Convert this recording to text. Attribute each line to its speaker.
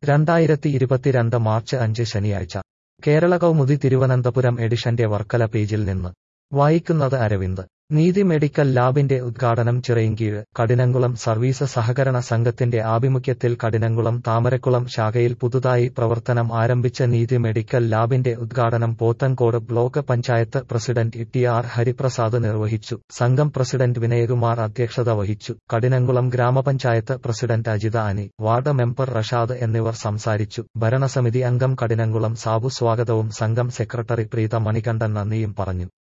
Speaker 1: രണ്ടായിരത്തി ഇരുപത്തിരണ്ട് മാർച്ച് അഞ്ച് ശനിയാഴ്ച കേരള കൗമുദി തിരുവനന്തപുരം എഡിഷന്റെ വർക്കല പേജിൽ നിന്ന് വായിക്കുന്നത് അരവിന്ദ് നീതി മെഡിക്കൽ ലാബിന്റെ ഉദ്ഘാടനം ചിറയിൻകീഴ് കഠിനംകുളം സർവീസ് സഹകരണ സംഘത്തിന്റെ ആഭിമുഖ്യത്തിൽ കഠിനംകുളം താമരക്കുളം ശാഖയിൽ പുതുതായി പ്രവർത്തനം ആരംഭിച്ച നീതി മെഡിക്കൽ ലാബിന്റെ ഉദ്ഘാടനം Pothencode block panchayat president T R Hariprasad നിർവഹിച്ചു സംഘം പ്രസിഡന്റ് വിനയകുമാർ അധ്യക്ഷത വഹിച്ചു കഠിനംകുളം ഗ്രാമപഞ്ചായത്ത് president Ajitha Ani ward member Rashad എന്നിവർ സംസാരിച്ചു ഭരണസമിതി അംഗം കഠിനംകുളം സാബു സ്വാഗതവും സംഘം സെക്രട്ടറി പ്രീത മണികണ്ഠൻ നന്ദിയും പറഞ്ഞു